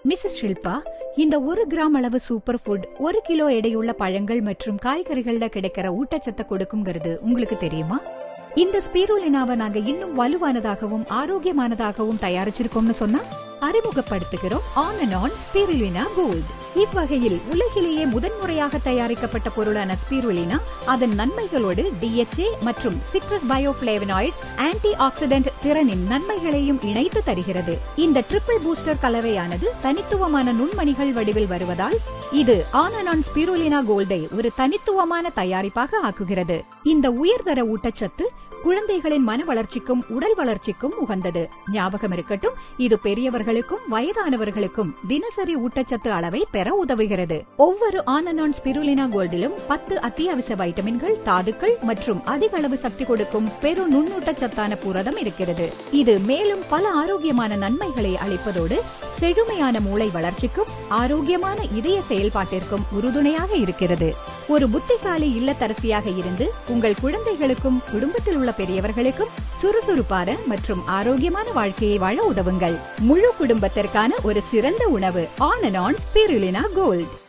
Mrs Shilpa இந்த ஒரு gram அளவு சூப்பர் ஃபுட் ஒரு கிலோ எடையுள்ள பழங்கள் மற்றும் காய்கறிகள்ல கிடைக்கிற ஊட்டச்சத்தை கொடுக்குங்கிறது உங்களுக்கு தெரியுமா இந்த ஸ்பீருலினாவை நாங்க இன்னும் வலுவானதாகவும் ஆரோக்கியமானதாகவும் தயாரிச்சிருக்கோம்னு சொன்னா அறிமுகப்படுத்துகிறோம் on and on spirulina gold இவ்வகையில் உலகிலேயே முதன்முறையாக தயாரிக்கப்பட்ட பொருளான ஸ்பீருலினா அதன் நன்மைகளோடு டிஎச்ஏ மற்றும் சிட்ரஸ் பயோபிளேவனாய்ட்ஸ் ஆன்டி ஆக்சிடென்ட் திறனின் நன்மைகளையும் இணைத்து தருகிறது இந்த ட்ரிபிள் பூஸ்டர் கலவையானது தனித்துவமான நுண்மணிகள் வடிவில் வருவதால் இது ஆன் அண்ட் ஆன் ஸ்பீருலினா கோல்டை ஒரு தனித்துவமான தயாரிப்பாக ஆக்குகிறது இந்த உயர்தர ஊட்டச்சத்து குழந்தைகளின் மன வளர்ச்சிக்கும் உடல் வளர்ச்சிக்கும் உகந்தது ஞாபகம் இருக்கட்டும் இது பெரியவர்களுக்கும் வயதானவர்களுக்கும் தினசரி ஊட்டச்சத்து அளவை பெற உதவுகிறது ஒவ்வொரு ஆன் அண்ட் ஆன் ஸ்பிருலினா கோல்டிலும் பத்து அத்தியாவசிய வைட்டமின்கள் தாதுக்கள் மற்றும் அதிக அளவு சக்தி கொடுக்கும் பெரு நுண்ணூட்டச்சத்தான புரதம் இருக்கிறது இது மேலும் பல ஆரோக்கியமான நன்மைகளை அளிப்பதோடு செழுமையான மூளை வளர்ச்சிக்கும் ஆரோக்கியமான இதய செயல்பாட்டிற்கும் உறுதுணையாக இருக்கிறது ஒரு புத்திசாலி இல்லத்தரசியாக இருந்து உங்கள் குழந்தைகளுக்கும் குடும்பத்தில் உள்ள பெரியவர்களுக்கும் சுறுசுறுப்பான மற்றும் ஆரோக்கியமான வாழ்க்கையை வாழ உதவுங்கள் முழு குடும்பத்திற்கான ஒரு சிறந்த உணவு on and on spirulina gold